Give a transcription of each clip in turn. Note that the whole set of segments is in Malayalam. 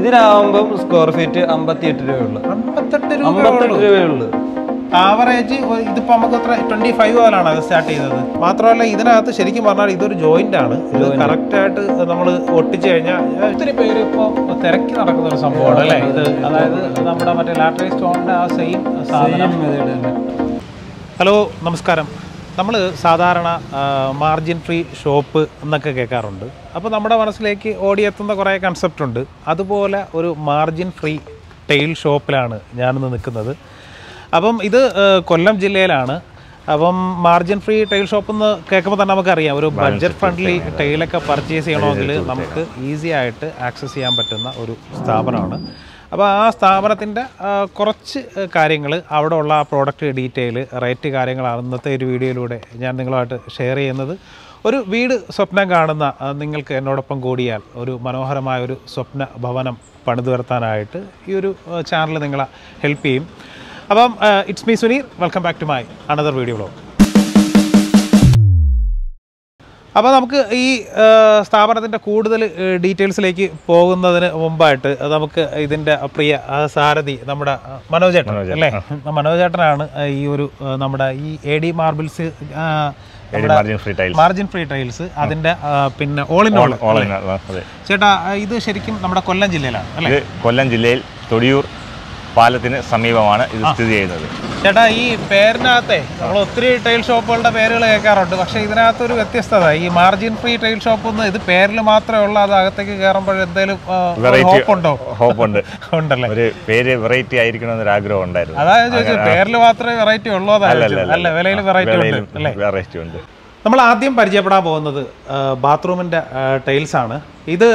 ഇതിനാവുമ്പം സ്ക്വയർ ഫീറ്റ് അമ്പത്തി എട്ട് രൂപയുള്ളൂ അമ്പത്തെട്ട് രൂപ അമ്പത്തെട്ട് രൂപയുള്ളൂ ആവറേജ് ഇപ്പൊ നമുക്ക് എത്ര ട്വന്റി ഫൈവ് മുതലാണ് അത് സ്റ്റാർട്ട് ചെയ്തത് മാത്രമല്ല ഇതിനകത്ത് ശരിക്കും പറഞ്ഞാൽ ഇതൊരു ജോയിന്റ് ആണ് ഇത് കറക്റ്റ് ആയിട്ട് നമ്മൾ ഒട്ടിച്ചു കഴിഞ്ഞാൽ ഒത്തിരി പേര് ഇപ്പോൾ തിരക്കി നടക്കുന്ന ഒരു സംഭവമാണ് അല്ലേ ഇത് അതായത് നമ്മുടെ മറ്റേ ലാറ്ററി സ്റ്റോണിന്റെ ആ സെയിം സാധനം ഹലോ നമസ്കാരം നമ്മൾ സാധാരണ മാർജിൻ ഫ്രീ ഷോപ്പ് എന്നൊക്കെ കേൾക്കാറുണ്ട് അപ്പോൾ നമ്മുടെ മനസ്സിലേക്ക് ഓടിയെത്തുന്ന കുറേ കൺസെപ്റ്റ് ഉണ്ട് അതുപോലെ ഒരു മാർജിൻ ഫ്രീ ടെയിൽ ഷോപ്പിലാണ് ഞാനിന്ന് നിൽക്കുന്നത് അപ്പം ഇത് ആ, കൊല്ലം ജില്ലയിലാണ് അപ്പം മാർജിൻ ഫ്രീ ടെയിൽ ഷോപ്പ് എന്ന് കേൾക്കുമ്പോൾ തന്നെ നമുക്കറിയാം ഒരു ബഡ്ജറ്റ് ഫ്രണ്ട്ലി ടെയിലൊക്കെ പർച്ചേസ് ചെയ്യണമെങ്കിൽ നമുക്ക് ഈസി ആയിട്ട് ആക്സസ് ചെയ്യാൻ പറ്റുന്ന ഒരു സ്ഥാപനമാണ് അപ്പോൾ ആ സ്ഥാപനത്തിൻ്റെ കുറച്ച് കാര്യങ്ങൾ അവിടെ ഉള്ള ആ പ്രോഡക്റ്റ് ഡീറ്റെയിൽ റേറ്റ് കാര്യങ്ങളാണ് ഇന്നത്തെ ഒരു വീഡിയോയിലൂടെ ഞാൻ നിങ്ങളുമായിട്ട് ഷെയർ ചെയ്യുന്നത് ഒരു വീട് സ്വപ്നം കാണുന്ന ആ, നിങ്ങൾക്ക് എന്നോടൊപ്പം കൂടിയാൽ ഒരു മനോഹരമായ ഒരു സ്വപ്ന ഭവനം പണിതു വരുത്താനായിട്ട് ഈ ഒരു ചാനൽ നിങ്ങളെ ഹെൽപ്പ് ചെയ്യും അപ്പം it's me Suneer welcome back to my another video blog അപ്പോൾ നമുക്ക് ഈ സ്ഥാപനത്തിൻ്റെ കൂടുതൽ ഡീറ്റെയിൽസിലേക്ക് പോകുന്നതിന് മുമ്പായിട്ട് നമുക്ക് ഇതിൻ്റെ പ്രിയ ആ, സാരഥി നമ്മുടെ ആ, മനോജേട്ടൻ അല്ലേ മനോജേട്ടനാണ് ആ, ഈ ഒരു ആ, നമ്മുടെ ഈ A D marbles margin free tiles margin free tiles അതിൻ്റെ ആ, പിന്നെ ഓൾ ഇൻ ഓൾ ഓൺലൈൻ അതെ ചേട്ടാ ആ, ഇത് ശരിക്കും നമ്മുടെ കൊല്ലം ജില്ലയിലാണ് അല്ലേ ഇത് കൊല്ലം ജില്ലയിൽ തൊടിയൂർ പാലത്തിന് സമീപമാണ് ഇത് സ്ഥിതി ചെയ്യുന്നത് ചേട്ടാ ഈ പേരിനകത്തെ നമ്മൾ ഒത്തിരി ടൈൽ ഷോപ്പുകളുടെ പേരുകൾ കേൾക്കാറുണ്ട് പക്ഷേ ഇതിനകത്തൊരു വ്യത്യസ്തത ഈ മാർജിൻ ഫ്രീ ടൈൽ ഷോപ്പ് എന്ന് ഇത് പേരിൽ മാത്രമേ ഉള്ളൂ അത് അകത്തേക്ക് കയറുമ്പോൾ എന്തെങ്കിലും വെറൈറ്റി ഹോപ്പ് ഉണ്ടോ ഹോപ്പുണ്ട് ഉണ്ടല്ലേ ഒരു പേര് വെറൈറ്റി ആയിരിക്കണം എന്നൊരു ആഗ്രഹം ഉണ്ടായിരുന്നു അതാ ഞാൻ ചോദിച്ചത് പേരിൽ മാത്രമേ വെറൈറ്റി ഉള്ളൂ അതാ ചോദിച്ചത്. അല്ല വിലയിൽ വെറൈറ്റി ഉണ്ട് അല്ലേ വെറൈറ്റി ഉണ്ട് നമ്മൾ ആദ്യം പരിചയപ്പെടാൻ പോകുന്നത് ബാത്റൂമിൻ്റെ ടൈൽസ് ആണ് ഇത്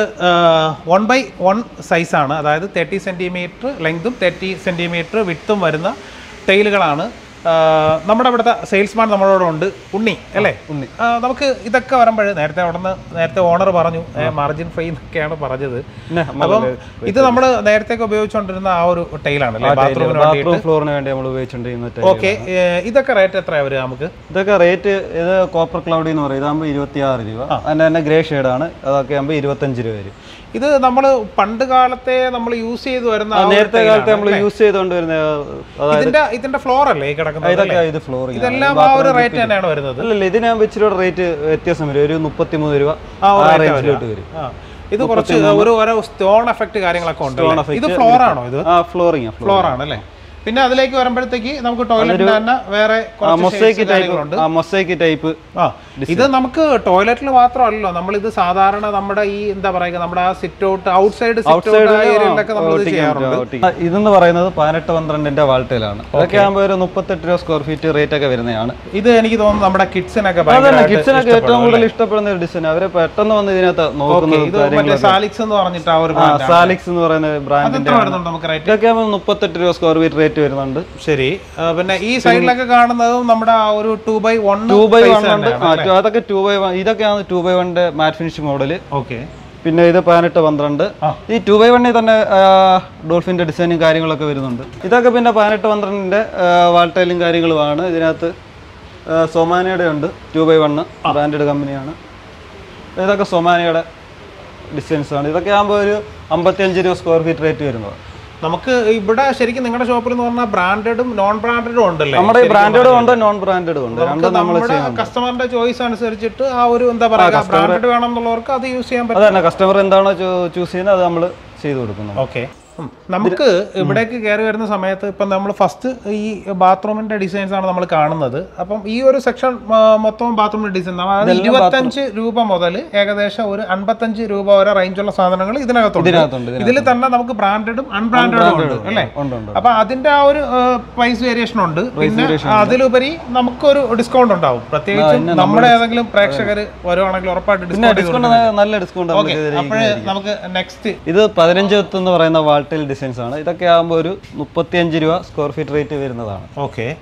വൺ ബൈ വൺ സൈസാണ് അതായത് തേർട്ടി സെൻറ്റിമീറ്റർ ലെങ്തും തേർട്ടി സെൻറ്റിമീറ്റർ വിട്ടും വരുന്ന ടൈലുകളാണ് ആ, നമ്മുടെ ഇവിടുത്തെ സെയിൽസ്മാൻ നമ്മളോട് ഉണ്ട് ഉണ്ണി അല്ലേ ഉണ്ണി നമുക്ക് ഇതൊക്കെ വരുമ്പോൾ നേരത്തെ അവിടെ നിന്ന് നേരത്തെ ഓണർ പറഞ്ഞു മാർജിൻ ഫ്രീ എന്നൊക്കെയാണ് പറഞ്ഞത് അപ്പം ഇത് നമ്മൾ നേരത്തേക്ക് ഉപയോഗിച്ചുകൊണ്ടിരുന്ന ആ ഒരു ടൈലാണ് അല്ലേ ബാത്റൂമിന് വേണ്ടിയിട്ട് ബാത്റൂം ഫ്ലോറിന് വേണ്ടി നമ്മൾ ഉപയോഗിച്ചുകൊണ്ടിരിക്കുന്ന ടൈൽ. ഓക്കെ ഇതൊക്കെ റേറ്റ് എത്രയാണ് വരിക നമുക്ക് ഇതൊക്കെ റേറ്റ് ഇത് കോപ്പർ ക്ലൗഡി എന്ന് പറയും ഇതാകുമ്പോൾ ഇരുപത്തി ആറ് രൂപ അതിൻ്റെ തന്നെ ഗ്രേ ഷെയ്ഡാണ് അതൊക്കെ ആകുമ്പോൾ ഇരുപത്തഞ്ച് രൂപ വരും ഇത് നമ്മൾ പണ്ട് കാലത്തെ നമ്മൾ യൂസ് ചെയ്ത് വരുന്ന ആ ഒരു നേരത്തെ tile കാലത്ത് ആണ് നമ്മൾ യൂസ് ചെയ്തുകൊണ്ട് വരുന്ന അതായത് ഇതിന്റെ ഇതിന്റെ ഫ്ലോർ അല്ലേ ഈ കിടക്കുന്നത് ഇതൊക്കെ അല്ലേ? ഇത് ഫ്ലോറിംഗ് ഇതെല്ലാം ആ ഒരു റേറ്റ് തന്നെയാണ് വരുന്നത് അല്ലല്ല ഇതിനാകുമ്പോൾ ഇച്ചിരി റേറ്റ് വ്യത്യാസം വരും ഒരു മുപ്പത്തിമൂന്ന് രൂപ ആ ഒരു ആ rate റേഞ്ചിലോട്ട് വരും ആ. ഇത് കുറച്ച് ഒരു ഓരോ സ്റ്റോൺ എഫക്ട് കാര്യങ്ങളൊക്കെ ഉണ്ട് അല്ലേ? ഇത് ഫ്ലോർ ആണോ ഇത് ആ ഫ്ലോറിംഗ് ഫ്ലോർ ആണ് അല്ലേ പിന്നെ അതിലേക്ക് വരുമ്പോഴത്തേക്ക് നമുക്ക് ടോയ്ലറ്റിന് തന്നെ വേറെ കുറച്ച് മൊസൈക്ക് shades കാര്യങ്ങളുണ്ട് ടൈപ്പ് ആ മൊസൈക്ക് ടൈപ്പ് ആ ഇത് നമുക്ക് ടോയ്ലറ്റിൽ മാത്രമല്ലോ നമ്മൾ ഇത് സാധാരണ നമ്മുടെ ഈ എന്താ പറയുക നമ്മുടെ ആ sit out outside sit out ഏരിയയിലൊക്കെ നമ്മൾ ഇത് ചെയ്യാറുണ്ട് ആ, ഇതെന്ന് പറയുന്നത് പതിനെട്ട് പന്ത്രണ്ടിന്റെ വാൾട്ടയിലാണ് ഇതൊക്കെ ആകുമ്പോൾ ഒരു മുപ്പത്തെട്ട് രൂപ സ്ക്വയർ ഫീറ്റ് റേറ്റ് ഒക്കെ വരുന്നതാണ് ഇത് എനിക്ക് തോന്നുന്നു നമ്മുടെ കിഡ്സിനൊക്കെ അതന്നെ ഭയങ്കരമായിട്ട് കിഡ്സിനൊക്കെ ഏറ്റവും കൂടുതൽ ഇഷ്ടപ്പെടുന്ന ഒരു ഡിസൈൻ അവരെ പെട്ടെന്ന് വന്ന് ഇതിനകത്ത് നോക്കുന്നത് ഇത് മറ്റേ സാലിക്സ് എന്ന് പറഞ്ഞിട്ട് ആ ഒരു ആ brand ആണ്. സാലിക്സ് എന്ന് പറയുന്ന ബ്രാൻഡിന്റെ എത്ര വരുന്നുണ്ട് നമുക്ക് റേറ്റ് ഇതൊക്കെ ആകുമ്പോൾ മുപ്പത്തെട്ട് രൂപ സ്ക്വയർ ഫീറ്റ് റേറ്റ് വരുന്നുണ്ട് ശരി ആ, പിന്നെ ഈ സൈഡിലൊക്കെ കാണുന്നതും നമ്മുടെ ആ ഒരു two by one two by one ഉണ്ട് ആ, two- അതൊക്കെ ടു ബൈ വൺ ഇതൊക്കെയാണ് ടു ബൈ വണ്ണിന്റെ മാറ്റ് ഫിനിഷ് മോഡല് ഓക്കെ പിന്നെ ഇത് പതിനെട്ട് പന്ത്രണ്ട് ഈ ടു ബൈ വണ്ണിൽ തന്നെ ഡോൾഫിന്റെ ഡിസൈനും കാര്യങ്ങളൊക്കെ വരുന്നുണ്ട് ഇതൊക്കെ പിന്നെ പതിനെട്ട് പന്ത്രണ്ടിന്റെ വാൾട്ടൈലും കാര്യങ്ങളുമാണ് ഇതിനകത്ത് ആ, സൊമാനയുടെ ഉണ്ട് ടു ബൈ വണ്ണ് ബ്രാൻഡഡ് കമ്പനിയാണ് ഇതൊക്കെ സൊമാനയുടെ ഡിസൈൻസ് ആണ് ഇതൊക്കെ ആകുമ്പോൾ ഒരു അമ്പത്തിയഞ്ച് രൂപ സ്ക്വയർ ഫീറ്റ് റേറ്റ് വരുന്നത് നമുക്ക് ഇവിടെ ശരിക്കും നിങ്ങളുടെ ഷോപ്പിൽ എന്ന് പറഞ്ഞാൽ ബ്രാൻഡഡും നോൺ ബ്രാൻഡഡും ഉണ്ടല്ലേ നമ്മുടെ ഈ ബ്രാൻഡഡും ഉണ്ട് നോൺ ബ്രാൻഡഡും ഉണ്ട് രണ്ടും നമ്മൾ നമ്മുടെ കസ്റ്റമറിന്റെ ചോയ്സ് അനുസരിച്ചിട്ട് ആ ഒരു എന്താ പറയുക ബ്രാൻഡഡ് വേണം എന്നുള്ളവർക്ക് അത് യൂസ് ചെയ്യാൻ പറ്റും അതന്നെ കസ്റ്റമർ എന്താണോ ചൂസ് ചെയ്യുന്നത് അത് നമ്മൾ ചെയ്തു കൊടുക്കുന്നു ഓക്കെ നമുക്ക് ഇവിടേക്ക് കയറി വരുന്ന സമയത്ത് ഇപ്പം നമ്മൾ ഫസ്റ്റ് ഈ ബാത്റൂമിന്റെ ഡിസൈൻസ് ആണ് നമ്മൾ കാണുന്നത് അപ്പം ഈ ഒരു സെക്ഷൻ മൊത്തം ബാത്റൂമിന്റെ ഡിസൈൻ അതായത് ഇരുപത്തഞ്ച് രൂപ മുതൽ ഏകദേശം ഒരു അൻപത്തഞ്ച് രൂപ വരെ റേഞ്ചുള്ള സാധനങ്ങൾ ഇതിനകത്തുണ്ട് ഇതിനകത്തുണ്ട് ഇതിൽ തന്നെ നമുക്ക് ബ്രാൻഡഡും അൺബ്രാൻഡഡും ഉണ്ട് അല്ലേ ഉണ്ട് ഉണ്ട് അപ്പൊ അതിന്റെ ആ ഒരു പ്രൈസ് വേരിയേഷൻ ഉണ്ട് പിന്നെ അതിലുപരി നമുക്കൊരു ഡിസ്കൗണ്ട് ഉണ്ടാവും പ്രത്യേകിച്ചും നമ്മുടെ ഏതെങ്കിലും പ്രേക്ഷകർ വരുവാണെങ്കിൽ ഉറപ്പായിട്ട് ഡിസ്കൗണ്ട് ഡിസ്കൗണ്ട് നല്ല ഡിസ്കൗണ്ട് ഓക്കെ അപ്പോഴേ നമുക്ക് നെക്സ്റ്റ് ഇത് പതിനഞ്ച് എത്ത് എന്ന് പറയുന്ന വാൾട്ടൈൽ ഡിസൈൻസ് ആണ് ഇതൊക്കെ ആകുമ്പോൾ ഒരു മുപ്പത്തിയഞ്ച് രൂപ സ്ക്വയർ ഫീറ്റ് റേറ്റ് വരുന്നതാണ് ഓക്കെ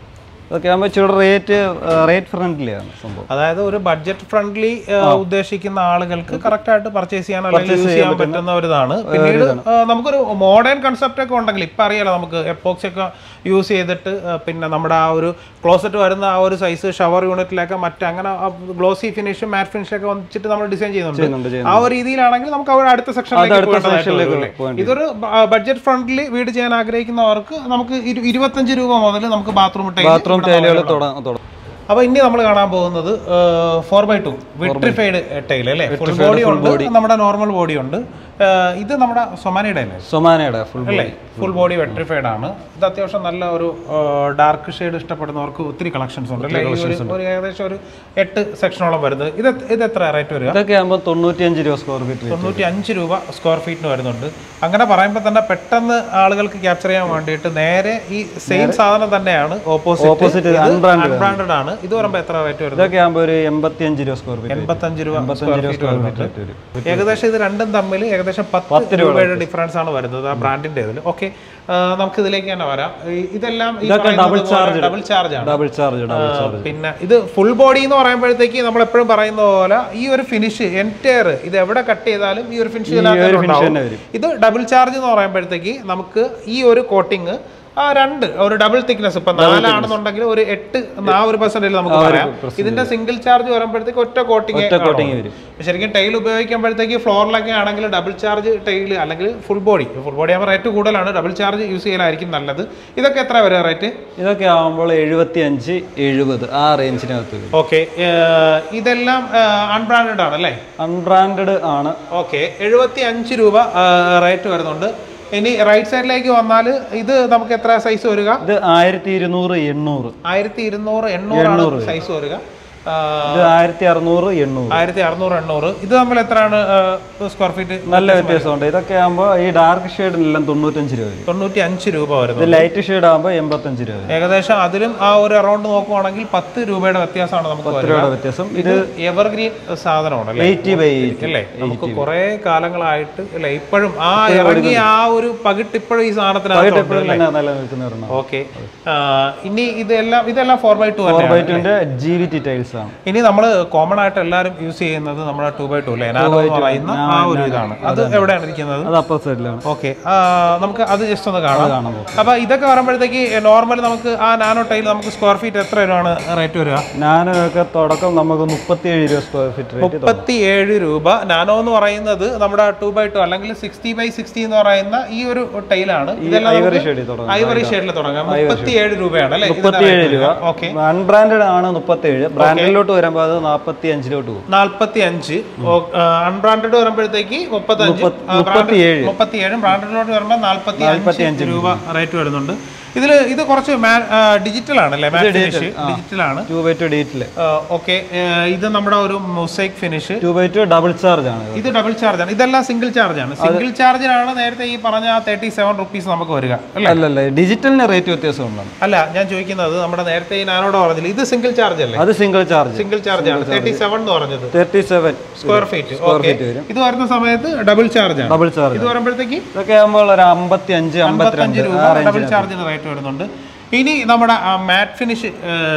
ഇതൊക്കെ ആകുമ്പോൾ ഇച്ചിരി റേറ്റ് റേറ്റ് ഫ്രണ്ട്ലി ആണ് സംഭവം അതായത് ഒരു ബഡ്ജറ്റ് ഫ്രണ്ട്ലി ഉദ്ദേശിക്കുന്ന ആളുകൾക്ക് കറക്റ്റ് ആയിട്ട് പർച്ചേസ് ചെയ്യാൻ അല്ലെങ്കിൽ യൂസ് ചെയ്യാൻ പറ്റുന്ന ഒരു ഇതാണ് പിന്നീട് ആ, നമുക്കൊരു മോഡേൺ കൺസെപ്റ്റ് ഒക്കെ ഉണ്ടെങ്കിൽ ഇപ്പം അറിയാലോ നമുക്ക് എപ്പോക്സ് ഒക്കെ യൂസ് ചെയ്തിട്ട് ആ, പിന്നെ നമ്മുടെ ആ ഒരു ക്ലോസറ്റ് വരുന്ന ആ ഒരു സൈസ് ഷവർ യൂണിറ്റിലൊക്കെ മറ്റ് അങ്ങനെ ഗ്ലോസി ഫിനിഷും മാറ്റ് ഫിനിഷൊക്കെ വന്നിട്ട് നമ്മൾ ഡിസൈൻ ചെയ്യുന്നുണ്ട് ചെയ്യുന്നുണ്ട് ആ ഒരു രീതിയിലാണെങ്കിൽ നമുക്ക് അവർ അടുത്ത സെക്ഷനിലേക്ക് അടുത്ത പോകേണ്ടതായിട്ട് സെക്ഷനിലേക്ക് വരും അല്ലേ? പോകേണ്ടി ഇതൊരു ബഡ്ജറ്റ് ഫ്രണ്ട്ലി വീട് ചെയ്യാൻ ആഗ്രഹിക്കുന്നവർക്ക് നമുക്ക് ഇരു- ഇരുപത്തഞ്ച് രൂപ മുതൽ നമുക്ക് ബാത്റൂം ബാത്റൂം ടൈലുകൾ തുടങ്ങും തുടങ്ങും അപ്പൊ ഇനി നമ്മൾ കാണാൻ പോകുന്നത് four by two vitrified tile അല്ലേ ഫുൾ ബോഡി ഉണ്ട് നമ്മുടെ നോർമൽ ബോഡി ഉണ്ട് ഏഹ് ഇത് നമ്മുടെ സൊമാനിയുടെ അല്ലേ സൊമാനയുടെ ഫുൾ അല്ലേ ഫുൾ ബോഡി വെട്രിഫൈഡ് ആണ് ഇത് അത്യാവശ്യം നല്ല ഒരു ഡാർക്ക് ഷെയ്ഡ് ഇഷ്ടപ്പെടുന്നവർക്ക് ഒത്തിരി കളക്ഷൻസ് ഉണ്ട് അല്ലേ ഈ ഒരു- ഒരു ഏകദേശം ഒരു എട്ട് സെക്ഷനോളം വരുന്നത് ഇത് ഇത് എത്ര റേറ്റ് വരിക ഇതൊക്കെ ആകുമ്പോൾ തൊണ്ണൂറ്റിയഞ്ച് രൂപ സ്ക്വയർ ഫീറ്റ് തൊണ്ണൂറ്റി അഞ്ച് രൂപ സ്ക്വയർ ഫീറ്റിന് വരുന്നുണ്ട് അങ്ങനെ പറയുമ്പോൾ തന്നെ പെട്ടെന്ന് ആളുകൾക്ക് ക്യാപ്ചർ ചെയ്യാൻ വേണ്ടിയിട്ട് നേരെ ഈ സെയിം സാധനം തന്നെയാണ് Opposite, ഓപ്പോസിറ്റ് unbranded അൺബ്രാൻഡഡ് ആണ് ഇത് പറയുമ്പോൾ എത്ര റേറ്റ് വരുന്നത് ഇതൊക്കെ ആകുമ്പോൾ ഒരു എൺപത്തിയഞ്ച് രൂപ സ്ക്വയർ ഫീറ്റ് എൺപത്തഞ്ച് രൂപ എൺപത്തഞ്ച് രൂപ സ്ക്വയർ സ്ക്വയർ ഫീറ്റ് ഫീറ്റ് വരും ഏകദേശം ഇത് രണ്ടും തമ്മിൽ ഏകദേശം പത്ത് രൂപയുടെ ഡിഫറൻസ് ആണ് വരുന്നത് ആ ബ്രാൻഡിന്റെ ഇതിൽ ഓക്കെ നമുക്ക് ഇതിലേക്ക് തന്നെ വരാം ഈ- ഇതെല്ലാം ഡബിൾ ചാർജ് ഡബിൾ ചാർജ് ആണ് ഡബിൾ ചാർജ് ഡബിൾ ചാർജ് പിന്നെ ഇത് ഫുൾ ബോഡി എന്ന് പറയുമ്പോഴത്തേക്ക് നമ്മൾ എപ്പോഴും പറയുന്ന പോലെ ഈ ഒരു ഫിനിഷ് എൻറ്റയർ ഇത് എവിടെ കട്ട് ചെയ്താലും ഈ ഒരു ഫിനിഷ് finish തന്നെ വരും. ഇത് ഡബിൾ ചാർജ് എന്ന് പറയുമ്പോഴത്തേക്ക് നമുക്ക് ഈ ഒരു കോട്ടിങ് ആ രണ്ട് ഒരു ഡബിൾ തിക്നെസ് ഇപ്പൊ നാലാണെന്നുണ്ടെങ്കിൽ ഒരു എട്ട് ആ ഒരു പെർസെന്റേജ് നമുക്ക് പറയാം ഇതിന്റെ സിംഗിൾ ചാർജ് വരുമ്പോഴത്തേക്ക് ഒറ്റ കോട്ടിങ് coating വരും. ശരിക്കും ടൈൽ ഉപയോഗിക്കുമ്പോഴത്തേക്ക് ഫ്ലോറിലൊക്കെ ആണെങ്കിൽ ഡബിൾ ചാർജ് ടൈൽ അല്ലെങ്കിൽ ഫുൾ ബോഡി ഫുൾ ബോഡി ആകുമ്പോൾ റേറ്റ് കൂടുതലാണ് ഡബിൾ ചാർജ് യൂസ് ചെയ്യലായിരിക്കും നല്ലത് ഇതൊക്കെ എത്ര വരും റേറ്റ് ഇതൊക്കെ ആകുമ്പോൾ എഴുപത്തി അഞ്ച് എഴുപത് ആ റേഞ്ചിനകത്ത് വരും ഓക്കെ ഇതെല്ലാം അൺബ്രാൻഡഡ് ആണ് അല്ലേ അൺബ്രാൻഡഡ് ആണ് ഓക്കെ എഴുപത്തി അഞ്ച് രൂപ റേറ്റ് വരുന്നുണ്ട് ഇനി റൈറ്റ് സൈഡിലേക്ക് വന്നാൽ ഇത് നമുക്ക് എത്ര സൈസ് വരിക ഇത് ആയിരത്തി ഇരുന്നൂറ് എണ്ണൂറ് ആയിരത്തി ഇരുന്നൂറ് എണ്ണൂറാണ് സൈസ് വരിക ആ, ഇത് ആയിരത്തി അറുന്നൂറ് എണ്ണൂറ് ആയിരത്തി അറുന്നൂറ് എണ്ണൂറ് ഇത് തമ്മിൽ എത്രയാണ് സ്ക്വയർ ഫീറ്റ് നല്ല വ്യത്യാസമുണ്ട് ഇതൊക്കെ ആകുമ്പോൾ ഈ ഡാർക്ക് ഷെയ്ഡിനെല്ലാം തൊണ്ണൂറ്റഞ്ച് രൂപ വരും തൊണ്ണൂറ്റി അഞ്ച് രൂപ ഇത് വരുന്നത് ലൈറ്റ് ഷെയ്ഡ് ആകുമ്പോൾ എൺപത്തഞ്ച് രൂപ വരും ഏകദേശം അതിലും ആ ഒരു അറൗണ്ട് നോക്കുവാണെങ്കിൽ പത്ത് രൂപയുടെ വ്യത്യാസമാണ് നമുക്ക് വരിക രൂപയുടെ വ്യത്യാസം ഇത് എവർഗ്രീൻ സാധനമാണ് അല്ലേ എയ്റ്റി ബൈ എയ്റ്റി അല്ലേ നമുക്ക് കുറെ കാലങ്ങളായിട്ട് അല്ലേ ഇപ്പോഴും ആ ഇറങ്ങിയ ആ ഒരു പകിട്ട് ഇപ്പോഴും ഈ സാധനത്തിനകത്ത് എപ്പോഴും തന്നെ നിലനിൽക്കുന്ന ഒരെണ്ണം ഓക്കെ ഇനി ഇതെല്ലാം ഇതെല്ലാം four by two four by ടുവിൻ്റെ ജി വി ടി ടൈൽസ് ആണ് ഇനി നമ്മൾ കോമൺ ആയിട്ട് എല്ലാവരും യൂസ് ചെയ്യുന്നത് നമ്മുടെ ടു ബൈ ടു അല്ലേ നാനോ എന്ന് പറയുന്ന ആ ഒരു ഇതാണ് അത് എവിടെയാണ് ഇരിക്കുന്നത് അത് അപ്പർ സൈഡിലാണ് ഓക്കെ നമുക്ക് അത് ജസ്റ്റ് ഒന്ന് കാണാം കാണാൻ പോകും അപ്പൊ ഇതൊക്കെ വരുമ്പോഴത്തേക്ക് നോർമൽ നമുക്ക് ആ നാനോ ടൈൽ നമുക്ക് സ്ക്വയർ ഫീറ്റ് എത്ര രൂപയാണ് റേറ്റ് വരിക ഞാനൊക്കെ തുടക്കം നമുക്ക് മുപ്പത്തിയേഴ് രൂപ സ്ക്വയർ ഫീറ്റ് റേറ്റ് മുപ്പത്തി ഏഴ് രൂപ നാനോ എന്ന് പറയുന്നത് നമ്മുടെ ടു ബൈ ടു അല്ലെങ്കിൽ സിക്സ്റ്റി ബൈ സിക്സ്റ്റി എന്ന് പറയുന്ന ഈ ഒരു ടൈലാണ് ഇതെല്ലാം ഐവറി ഷെയ്ഡിൽ തുടങ്ങും ഐവറി ഷെയ്ഡിൽ തുടങ്ങാം മുപ്പത്തി ഏഴ് രൂപയാണ് അല്ലേ മുപ്പത്തിയേഴ് രൂപ ഓക്കെ അൺബ്രാൻഡഡ് ആണ് മുപ്പത്തേഴ് ബ്രാൻഡിലോട്ട് വരുമ്പോൾ അത് നാൽപ്പത്തി അഞ്ചിലോട്ട് പോകും നാൽപ്പത്തി അഞ്ച് അൺബ്രാൻഡഡ് വരുമ്പോഴത്തേക്ക് മുപ്പത്തഞ്ച് മുപ്പത്തിയേഴ്. മുപ്പത്തിയേഴും ബ്രാൻഡഡിലോട്ട് വരുമ്പോൾ നാൽപ്പത്തി അഞ്ച് രൂപ റേറ്റ് വരുന്നുണ്ട് ഇതിൽ ഇത് കുറച്ച് ഡിജിറ്റൽ ആണ് അല്ലേ മാറ്റ് ഫിനിഷ് ഡിജിറ്റൽ ആണ് ടു ബൈ ടു ഡേറ്റിൽ ഓക്കെ ഇത് നമ്മുടെ ഒരു mosaic finish two by two double charge ആണ് ഇത്. ഇത് ഡബിൾ ചാർജ് ആണ് ഇതെല്ലാം സിംഗിൾ ചാർജ് ആണ് സിംഗിൾ ചാർജിനാണ് നേരത്തെ ഈ പറഞ്ഞ തേർട്ടി സെവൻ റുപ്പീസ് നമുക്ക് വരിക അല്ലേ അല്ലല്ല ഡിജിറ്റലിന് റേറ്റ് വ്യത്യാസം ഉണ്ടാണ് അല്ല ഞാൻ ചോദിക്കുന്നത് നമ്മുടെ നേരത്തെ ഈ നാനോട് പറഞ്ഞില്ല ഇത് സിംഗിൾ ചാർജ് അല്ലേ അത് സിംഗിൾ ചാർജ് സിംഗിൾ ചാർജ് ആണ് തേർട്ടി സെവൻ എന്ന് പറഞ്ഞത് thirty seven square feet square okay feet വരും ഇത് വരുന്ന സമയത്ത് ഡബിൾ ചാർജ് ആണ് ഡബിൾ ചാർജ് ഇത് വരുമ്പോഴത്തേക്ക് ഇതൊക്കെ ആകുമ്പോൾ ഒരു അമ്പത്തി അഞ്ച് അമ്പത്തിരണ്ട് അമ്പത്തഞ്ച് രൂപ ഡബിൾ ചാർജിന് റേറ്റ് വരുന്നുണ്ട് ഇനി നമ്മുടെ മാറ്റ് ഫിനിഷ്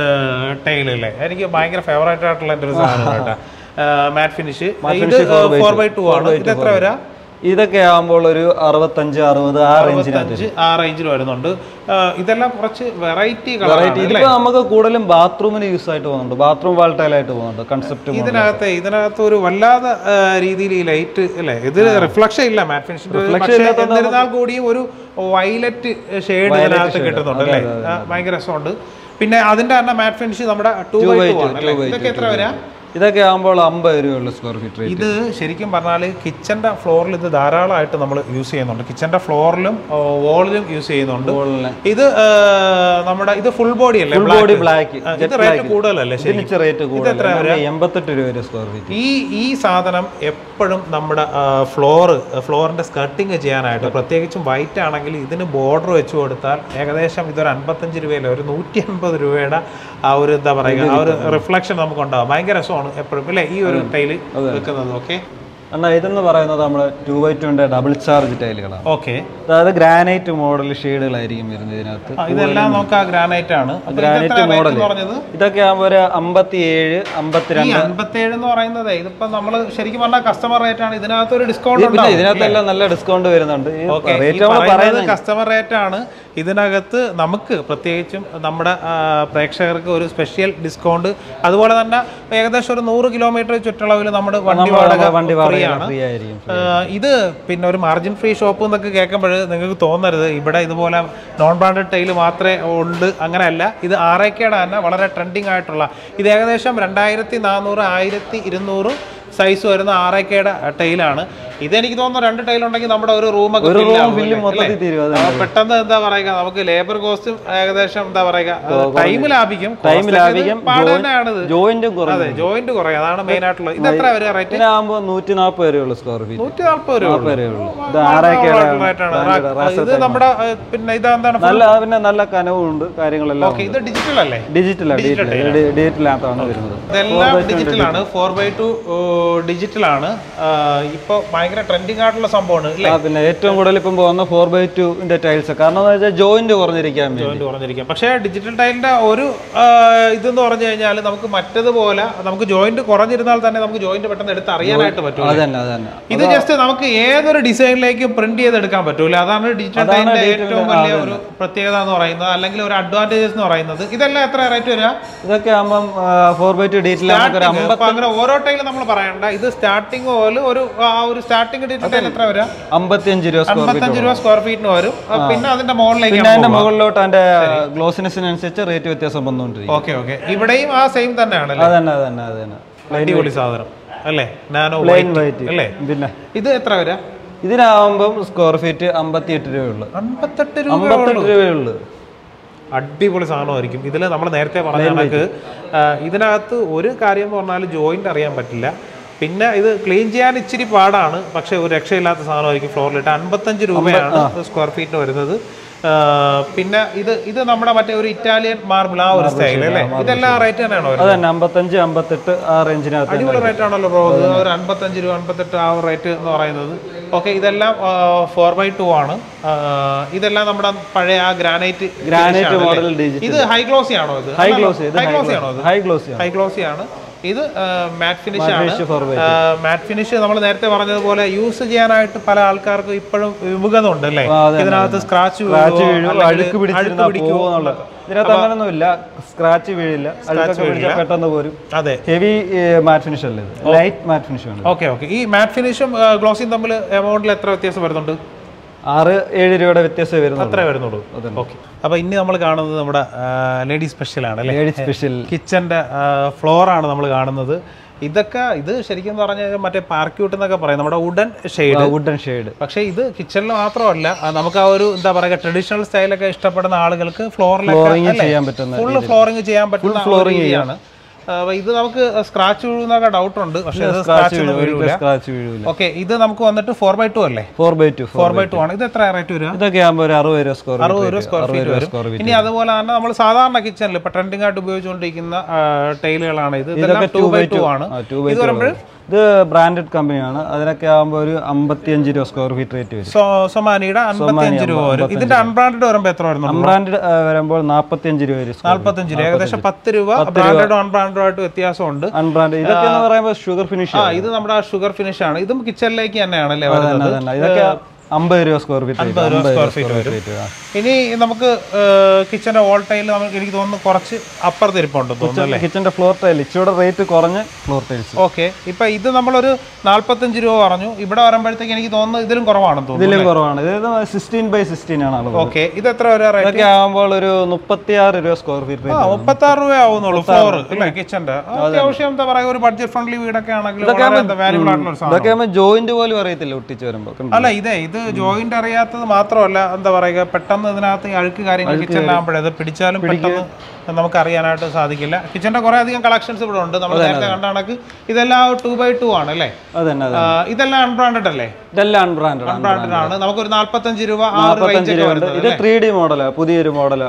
ടൈൽ അല്ലേ എനിക്ക് ഭയങ്കര ഫേവറേറ്റ് ആയിട്ടുള്ള എൻ്റെ ഒരു സാധനം കേട്ടോ മാറ്റ് ഫിനിഷ് ഇത് ഫോർ ബൈ ടു ആണ് ഇത് എത്ര വരാ ഇതൊക്കെ ആകുമ്പോൾ ഒരു അറുപത്തഞ്ച് അറുപത് ആ റേഞ്ചിനകത്ത് അഞ്ച് ആ റേഞ്ചിൽ വരുന്നുണ്ട് ആ, ഇതെല്ലാം കുറച്ച് വെറൈറ്റി വെറൈറ്റി കളർ ഇതിപ്പോ നമുക്ക് കൂടുതലും ബാത്റൂമിന് യൂസ് ആയിട്ട് പോകുന്നുണ്ട് ബാത്റൂം വാൾട്ടൈലായിട്ട് പോകുന്നുണ്ട് കൺസെപ്റ്റ് ഇതിനകത്ത് ഇതിനകത്ത് ഒരു വല്ലാതെ ആ, രീതിയിൽ ഈ ലൈറ്റ് അല്ലേ ഇത് റിഫ്ലക്ഷൻ ഇല്ല മാറ്റ് ഫിനിഷിന്റെ പക്ഷേ എന്നിരുന്നാൽ കൂടിയും ഒരു വയലറ്റ് ഷെയ്ഡ് ഇതിനകത്ത് കിട്ടുന്നുണ്ട് അല്ലേ ആ, ഭയങ്കര രസമുണ്ട് പിന്നെ അതിന്റെ തന്നെ മാറ്റ് ഫിനിഷ് നമ്മുടെ ടു ബൈ ടു ആണ് അല്ലേ? ഇതൊക്കെ എത്ര വരാം ഇതൊക്കെ ആകുമ്പോൾ അമ്പത് രൂപയുള്ള സ്ക്വയർ ഫീറ്റ് റേറ്റ് ഇത് ശരിക്കും പറഞ്ഞാൽ കിച്ചന്റെ ഫ്ലോറിൽ ഇത് ധാരാളമായിട്ട് നമ്മൾ യൂസ് ചെയ്യുന്നുണ്ട് കിച്ചന്റെ ഫ്ലോറിലും വോളിലും യൂസ് ചെയ്യുന്നുണ്ട് ഇത് ആ, നമ്മുടെ ഇത് ഫുൾ ബോഡി അല്ലേ ഫുൾ ബോഡി ബ്ലാക്ക് ആ, ഇത് റേറ്റ് കൂടുതലല്ലേ ശരി ഇതിന് റേറ്റ് കൂടുതൽ എൺപത്തെട്ട് രൂപ വരെ സ്ക്വയർ ഫീറ്റ് ഈ ഈ സാധനം എപ്പോഴും നമ്മുടെ ഫ്ലോറ് ഫ്ലോറിന്റെ സ്കർട്ടിങ് ചെയ്യാനായിട്ട് പ്രത്യേകിച്ചും വൈറ്റ് ആണെങ്കിൽ ഇതിന് ബോർഡർ വെച്ച് കൊടുത്താൽ ഏകദേശം ഇതൊരു അൻപത്തഞ്ച് രൂപയില്ല ഒരു നൂറ്റി അൻപത് രൂപയുടെ ആ ഒരു എന്താ പറയുക ആ ഒരു റിഫ്ലക്ഷൻ നമുക്ക് ഉണ്ടാവും ഭയങ്കര രസമാണ് എപ്പോഴും അല്ലേ ഈ ഒരു ടൈല് വെക്കുന്നത് ഓക്കെ എന്നാ ഇതെന്ന് പറയുന്നത് നമ്മൾ ടു ബൈ ടുവിൻ്റെ ഡബിൾ ചാർജ് ടൈലുകളാണ് ഓക്കെ അതായത് ഗ്രാനൈറ്റ് മോഡൽ ഷെയ്ഡുകളായിരിക്കും വരുന്നത് ഇതിനകത്ത് ഇതെല്ലാം നമുക്ക് ആ ഗ്രാനൈറ്റ് ആണ് അപ്പൊ ഇത് ഗ്രാനൈറ്റ് എത്രയാ rate മോഡൽ എന്ന് പറഞ്ഞത് ഇതൊക്കെ ആകുമ്പോൾ ഒരു അമ്പത്തി ഏഴ് ഈ അമ്പത്തിരണ്ട് അൻപത്തേഴ് എന്ന് പറയുന്നത് ഇതിപ്പോ നമ്മൾ ശരിക്കും പറഞ്ഞാൽ കസ്റ്റമർ റേറ്റ് ആണ് ഇതിനകത്ത് ഒരു ഡിസ്കൗണ്ട് പിന്നെ ഇതിനകത്തെല്ലാം നല്ല ഡിസ്കൗണ്ട് വരുന്നുണ്ട് ഈ ഓക്കെ റേറ്റ് നമ്മൾ പറയുന്നത് കസ്റ്റമർ റേറ്റ് ആണ് ഇതിനകത്ത് നമുക്ക് പ്രത്യേകിച്ചും നമ്മുടെ ആ, പ്രേക്ഷകർക്ക് ഒരു സ്പെഷ്യൽ ഡിസ്കൗണ്ട് അതുപോലെ തന്നെ ഏകദേശം ഒരു നൂറ് കിലോമീറ്റർ ചുറ്റളവിൽ നമ്മുടെ വണ്ടി വാടക വണ്ടി ഫ്രീ വാടക ആണ് ഫ്രീ ആയിരിക്കും ആ, ഇത് പിന്നെ ഒരു മാർജിൻ ഫ്രീ ഷോപ്പ് എന്നൊക്കെ കേൾക്കുമ്പോൾ നിങ്ങൾക്ക് തോന്നരുത് ഇവിടെ ഇതുപോലെ നോൺ ബ്രാൻഡഡ് ടൈല് മാത്രമേ ഉണ്ട് അങ്ങനെയല്ല ഇത് ആറേക്കയുടെ തന്നെ വളരെ ട്രെൻഡിങ് ആയിട്ടുള്ള ഇത് ഏകദേശം രണ്ടായിരത്തി നാനൂറ് ആയിരത്തി ഇരുന്നൂറ് സൈസ് വരുന്ന ആറേക്കയുടെ ടൈലാണ് ഇതെനിക്ക് തോന്നുന്നു രണ്ട് ടൈൽ ഉണ്ടെങ്കിൽ നമ്മുടെ ഒരു റൂമൊക്കെ ഒരു fill റൂം ആവും ബില്ല് അല്ലേ? മൊത്തത്തിൽ തീരും അത് ആ, പെട്ടെന്ന് എന്താ പറയുക നമുക്ക് ലേബർ കോസ്റ്റും ഏകദേശം എന്താ പറയുക ടൈം ലാഭിക്കും ടൈം Cost ഒക്കെ ഇത് ലാഭിക്കും പാട് തന്നെയാണിത് ജോയിന്റും കുറവ് അതെ ജോയിന്റ് കുറയും അതാണ് മെയിൻ ആയിട്ടുള്ളത് ഇത് എത്ര വരെ റേറ്റ് ഇതിനാകുമ്പോൾ നൂറ്റി നാൽപ്പത് വരെയുള്ളൂ സ്ക്വയർ ഫീറ്റ് നൂറ്റി നാൽപ്പത് രൂപ ഉള്ളൂ. വരെ ഉള്ളൂ ഇത് ആ, ആറേക്കയുടെ right ആണ്. ഇത് നമ്മുടെ ഏഹ്, പിന്നെ ഇതെന്താണ് നല്ല പിന്നെ നല്ല കനവും ഉണ്ട് കാര്യങ്ങളെല്ലാം ഓക്കെ ഇത് ഡിജിറ്റൽ അല്ലേ ഡിജിറ്റലാണ് ഡിജിറ്റൽ ഡിജിറ്റലിനകത്താണ് വരുന്നത് ഇതെല്ലാം ഡിജിറ്റൽ ആണ് ഫോർ ബൈ ടു ഡിജിറ്റൽ ആണ് ഇപ്പൊ ഭയങ്കര ട്രെൻഡിങ് ആയിട്ടുള്ള സംഭവമാണ് അല്ലേ ആ പിന്നെ ഏറ്റവും കൂടുതൽ ഇപ്പം പോകുന്ന ഫോർ ബൈ ടുവിന്റെ ടൈൽസ് കാരണം എന്ന് വെച്ചാൽ ജോയിന്റ് കുറഞ്ഞിരിക്കാൻ വേണ്ടി ജോയിന്റ് കുറഞ്ഞിരിക്കും പക്ഷേ ഡിജിറ്റൽ ടൈലിന്റെ ഒരു ആ, ഇതെന്ന് പറഞ്ഞു കഴിഞ്ഞാൽ നമുക്ക് മറ്റതുപോലെ നമുക്ക് ജോയിന്റ് കുറഞ്ഞിരുന്നാൽ തന്നെ നമുക്ക് ജോയിന്റ് പെട്ടെന്ന് എടുത്ത് അറിയാനായിട്ട് പറ്റും അതന്നെ അതന്നെ ഇത് ജസ്റ്റ് നമുക്ക് ഏതൊരു ഡിസൈനിലേക്കും പ്രിന്റ് ചെയ്തെടുക്കാൻ പറ്റൂല അതാണ് ഡിജിറ്റൽ ടൈലിന്റെ ഏറ്റവും വലിയ ഒരു പ്രത്യേകത എന്ന് പറയുന്നത് അല്ലെങ്കിൽ ഒരു അഡ്വാൻറ്റേജസ് എന്ന് പറയുന്നത് ഇതെല്ലാം എത്ര റേറ്റ് വരിക ഇതൊക്കെ ആകുമ്പം ഫോർ ബൈ ടു ഡീറ്റെയിൽ നമുക്ക് ഒരു Starting, അപ്പൊ അങ്ങനെ ഓരോ ടൈലും നമ്മൾ പറയണ്ട ഇത് സ്റ്റാർട്ടിങ് പോലെ ഒരു ആ ഒരു സ്റ്റാർട്ടിംഗ് ഡിജിറ്റൽ ടൈൽ എത്ര വരിക അമ്പത്തിയഞ്ച് രൂപ സ്ക്വയർ ഫീറ്റ് അമ്പത്തഞ്ച് രൂപ സ്ക്വയർ ഫീറ്റിന് വരും ആ, പിന്നെ അതിന്റെ മുകളിലേക്ക് പിന്നെ അതിന്റെ മുകളിലോട്ട് അതിന്റെ ഗ്ലോസിനെസിനനുസരിച്ച് റേറ്റ് വ്യത്യാസം വന്നുകൊണ്ടിരിക്കും ഓക്കെ ഓക്കെ ഇവിടെയും ആ സെയിം തന്നെയാണല്ലേ അതന്നെ അതന്നെ അതന്നെ അടിപൊളി സാധനം അല്ലേ നാനോ പ്ലെയിൻ വൈറ്റ് അല്ലേ പിന്നെ ഇത് എത്ര വരാ ഇതിനാവുമ്പം സ്ക്വയർ ഫീറ്റ് അമ്പത്തി എട്ട് രൂപയുള്ളൂ അമ്പത്തെട്ട് രൂപ അമ്പത്തെട്ട് രൂപയുള്ളൂ അടിപൊളി സാധനമായിരിക്കും ഇതിൽ നമ്മൾ നേരത്തെ പറഞ്ഞ കണക്ക് ആ, ഇതിനകത്ത് ഒരു കാര്യം എന്ന് പറഞ്ഞാൽ ജോയിന്റ് അറിയാൻ പറ്റില്ല പിന്നെ ഇത് ക്ലീൻ ചെയ്യാൻ ഇച്ചിരി പാടാണ് പക്ഷെ ഒരു രക്ഷയില്ലാത്ത സാധനമായിരിക്കും ഫ്ലോറിലിട്ട് അൻപത്തഞ്ച് രൂപയാണ് സ്ക്വയർ ഫീറ്റിന് വരുന്നത് ആ, പിന്നെ ഇത് ഇത് നമ്മുടെ മറ്റേ ഒരു ഇറ്റാലിയൻ മാർബിൾ ആ ഒരു സ്റ്റൈൽ അല്ലേ ഇതെല്ലാം റേറ്റ് തന്നെയാണോ വരുന്നത് അതന്നെ അമ്പത്തഞ്ച് അമ്പത്തെട്ട് ആ റേഞ്ചിനകത്ത് അടിപൊളി റേറ്റ് ആണല്ലോ ബ്രോ ഇത് ഒരു അൻപത്തഞ്ച് രൂപ അൻപത്തെട്ട് ആ റേറ്റ് എന്ന് പറയുന്നത് ഓക്കെ ഇതെല്ലാം ഫോർ ബൈ ടു ആണ് ആ, ഇതെല്ലാം നമ്മുടെ പഴയ ആ ഗ്രാനൈറ്റ് ഗ്രാനൈറ്റ് മോഡൽ ഡിജിറ്റൽ ഇത് ഹൈ ഗ്ലോസി ആണോ ഇത് ഹൈ ഗ്ലോസ് ഇത് ഹൈ ഗ്ലോസി ആണോ ഇത് ഹൈ ഗ്ലോസ് ഹൈ ഗ്ലോസി ആണ് ഇത് മാറ്റ് ഫിനിഷ് ആണ് finish for മാറ്റ് ഫിനിഷ് നമ്മൾ നേരത്തെ പറഞ്ഞതുപോലെ യൂസ് ചെയ്യാനായിട്ട് പല ആൾക്കാർക്കും ഇപ്പോഴും വിമുഖത ഉണ്ട് അല്ലേ ആ, അതെ, ഇതിനകത്ത് സ്ക്രാച്ച് സ്ക്രാച്ച് വീഴും അഴുക്ക് പിടിച്ചിരുന്ന പോകുന്നുള്ള ഇതിനകത്ത് അങ്ങനൊന്നുമില്ല സ്ക്രാച്ച് വീഴില്ല അഴുക്കൊക്കെ പിടിച്ചാൽ പെട്ടെന്ന് പോരും അതെ ഹെവി മാറ്റ് ഫിനിഷ് അല്ലേ ഇത് ലൈറ്റ് മാറ്റ് ഫിനിഷ് ആണ് ഓക്കെ ഓക്കെ ഈ മാറ്റ് ഫിനിഷും ഗ്ലോസിയും തമ്മിൽ എമൗണ്ടിൽ എത്ര വ്യത്യാസം വരുന്നുണ്ട് ആറ് ഏഴ് രൂപയുടെ വ്യത്യാസമേ വരുന്നുള്ളൂ അത്രേ വരുന്നുള്ളൂ ഓക്കെ അപ്പൊ ഇനി നമ്മൾ കാണുന്നത് നമ്മുടെ ലേഡി സ്പെഷ്യൽ ആണ് അല്ലേ ലേഡി സ്പെഷ്യൽ കിച്ചന്റെ ഫ്ലോർ ആണ് നമ്മൾ കാണുന്നത് ഇതൊക്കെ ഇത് ശരിക്കും പറഞ്ഞാൽ മറ്റേ പാർക്യൂട്ട് എന്നൊക്കെ പറയും നമ്മുടെ വുഡൻ ഷെയ്ഡ് വുഡൻ ഷെയ്ഡ് പക്ഷേ ഇത് കിച്ചണിൽ മാത്രമല്ല ആ, നമുക്ക് ആ ഒരു എന്താ പറയുക ട്രഡീഷണൽ സ്റ്റൈലൊക്കെ ഇഷ്ടപ്പെടുന്ന ആളുകൾക്ക് ഫ്ലോറിലൊക്കെ ഫ്ലോറിങ് ചെയ്യാൻ പറ്റുന്ന ഫുള്ള് ഫ്ലോറിങ് ചെയ്യാൻ പറ്റുന്ന ഫ്ലോറിംഗ് ആണ് അപ്പൊ ഇത് നമുക്ക് സ്ക്രാച്ച് വീഴുന്നൊക്കെ ഡൗട്ട് ഉണ്ട് പക്ഷേ ഇത് സ്ക്രാച്ച് ഒന്നും വീഴൂല സ്ക്രാച്ച് വീഴില്ല ഓക്കെ ഇത് നമുക്ക് വന്നിട്ട് ഫോർ ബൈ ടു അല്ലേ four by two four by two ആണ് ഇത് എത്ര റേറ്റ് വരിക ഇതൊക്കെ ആകുമ്പോൾ ഒരു അറുപത് രൂപ സ്ക്വയർ അറുപത് രൂപ സ്ക്വയർ ഫീറ്റ് വരും സ്ക്വയർ ഇനി അതുപോലെ തന്നെ നമ്മൾ സാധാരണ കിച്ചണിൽ ഇപ്പൊ ട്രെൻഡിങ് ആയിട്ട് ഉപയോഗിച്ചുകൊണ്ടിരിക്കുന്ന ടൈലുകളാണ് ഇത് ഇതെല്ലാം ടു ബൈ ടു ആണ് ടു ബൈ ഇത് വരുമ്പോൾ ഇത് ബ്രാൻഡഡ് കമ്പനിയാണ് അതിനൊക്കെ ആകുമ്പോൾ ഒരു അമ്പത്തിയഞ്ച് രൂപ സ്ക്വയർ ഫീറ്റ് റേറ്റ് വരും സൊ- സൊമാനിയുടെ അൻപത്തിയഞ്ച് രൂപ വരും ഇതിന്റെ അൺബ്രാൻഡഡ് വരുമ്പോൾ എത്ര വരുന്നുണ്ട് അൺബ്രാൻഡഡ് വരുമ്പോൾ നാൽപ്പത്തിയഞ്ച് രൂപ വരും നാല്പത്തഞ്ച് രൂപ ഏകദേശം പത്ത് രൂപ ബ്രാൻഡഡും അൺബ്രാൻഡഡും ആയിട്ട് വ്യത്യാസമുണ്ട് അൺബ്രാൻഡ് ഇതൊക്കെ എന്ന് പറയുമ്പോൾ ഷുഗർ ഫിനിഷ് ആ ഇത് നമ്മുടെ ഷുഗർ ഫിനിഷ് ആണ് ഇതും കിച്ചണിലേക്ക് തന്നെയാണല്ലേ വരുന്നത് അതന്നെ ഇതൊക്കെ അമ്പത് രൂപ സ്ക്വയർ ഫീറ്റ് അൻപത് രൂപ സ്ക്വയർ ഫീറ്റ് വരും ഇനി നമുക്ക് കിച്ചന്റെ ഓൾ ടൈൽ നമുക്ക് എനിക്ക് തോന്നുന്നു കുറച്ച് അപ്പുറത്ത് ഇരിപ്പുണ്ട് തോന്നുന്നു അല്ലേ കിച്ചന്റെ ഫ്ലോർ ടൈൽ ഇച്ചിരി റേറ്റ് കുറഞ്ഞ ഫ്ലോർ ടൈൽസ് ഓക്കെ ഇപ്പൊ ഇത് നമ്മളൊരു നാല്പത്തഞ്ച് രൂപ പറഞ്ഞു ഇവിടെ വരുമ്പോഴത്തേക്ക് എനിക്ക് തോന്നുന്നു ഇതിലും കുറവാണെന്ന് തോന്നുന്നു ഇതിലും കുറവാണ് ഇത് സിക്സ്റ്റീൻ ബൈ സിക്സ്റ്റീൻ ആണ് അളവ് ഓക്കെ ഇത് എത്ര വരെ റേറ്റ് ഇതൊക്കെ ആകുമ്പോൾ ഒരു മുപ്പത്തിയാറ് രൂപ സ്ക്വയർ ഫീറ്റ് ആ റേറ്റ് മുപ്പത്തി ആറ് രൂപ ആവുന്നുള്ളൂ ഫ്ലോർ അല്ലേ കിച്ചന്റെ അത്യാവശ്യം എന്താ പറയുക ഒരു ബഡ്ജറ്റ് ഫ്രണ്ട്ലി വീടൊക്കെ ആണെങ്കിൽ വാല്യൂബിൾ ആയിട്ടുള്ള ഒരു സാധനം ഇതൊക്കെ ആകുമ്പോൾ ജോയിന്റ് പോലും അറിയത്തില്ല ഒട്ടിച്ച് വരുമ്പോൾ അല്ല ഇതേ ഇത് ജോയിന്റ് അറിയാത്തത് മാത്രമല്ല എന്താ പറയുക പെട്ടെന്ന് ഇതിനകത്ത് ഈ അഴുക്ക് കാര്യങ്ങൾ കിച്ചണിലാകുമ്പോഴേ അത് പിടിച്ചാലും പെട്ടെന്ന് നമുക്ക് അറിയാനായിട്ട് സാധിക്കില്ല കിച്ചന്റെ കുറെ അധികം കളക്ഷൻസ് ഇവിടെ ഉണ്ട് നമ്മൾ നേരത്തെ കണ്ട കണക്ക് ഇതെല്ലാം ടു ബൈ ടു ആണ് അല്ലേ അതന്നെ അതെ ആ, ഇതെല്ലാം അൺബ്രാൻഡഡ് അല്ലേ ഇതെല്ലാം അൺബ്രാൻഡഡ് ആണ് അൺബ്രാൻഡഡ് ആണ് നമുക്കൊരു നാല്പത്തഞ്ച് രൂപ ആ ഒരു റേഞ്ച് നാൽപ്പത്തഞ്ച് ഒക്കെ രൂപ ഉണ്ട് വരുന്നത് ഇത് ത്രീ ഡി മോഡലാണ് പുതിയൊരു മോഡലാണ്